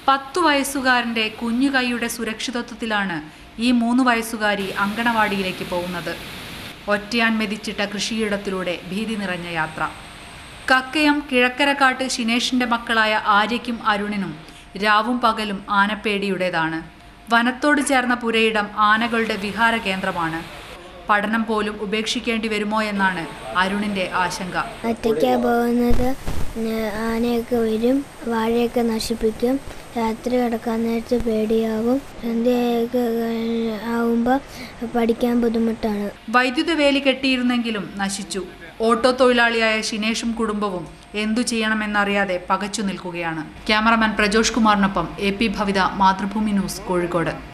പത്തു വയസ്സുകാരൻ്റെ കുഞ്ഞു കൈയുടെ സുരക്ഷിതത്വത്തിലാണ് ഈ മൂന്ന് വയസ്സുകാരി അങ്കണവാടിയിലേക്ക് പോകുന്നത് ഒറ്റയാൻ മെതിച്ചിട്ട കൃഷിയിടത്തിലൂടെ ഭീതി നിറഞ്ഞ യാത്ര കക്കയം കിഴക്കരക്കാട്ട് ഷിനേഷിൻ്റെ മക്കളായ ആര്യയ്ക്കും അരുണിനും രാവും പകലും ആനപ്പേടിയുടേതാണ് വനത്തോട് ചേർന്ന പുരയിടം ആനകളുടെ വിഹാര കേന്ദ്രമാണ് പഠനം പോലും ഉപേക്ഷിക്കേണ്ടി വരുമോ എന്നാണ് അരുണിൻ്റെ ആശങ്ക ഒറ്റയ്ക്കാണ് പോകുന്നത് ന- ആനയൊക്കെ വരും വാഴയൊക്കെ നശിപ്പിക്കും രാത്രി കിടക്കാൻ നേരത്ത് പേടിയാവും സന്ധ്യയൊക്കെ ആവുമ്പോൾ പഠിക്കാൻ ബുദ്ധിമുട്ടാണ് വൈദ്യുത വേലി കെട്ടിയിരുന്നെങ്കിലും നശിച്ചു ഓട്ടോ തൊഴിലാളിയായ ഷിനേഷും കുടുംബവും എന്തു ചെയ്യണമെന്നറിയാതെ പകച്ചു നിൽക്കുകയാണ് ക്യാമറമാൻ പ്രജോഷ് കുമാറിനൊപ്പം A P Bhavitha Mathrubhumi news Kozhikode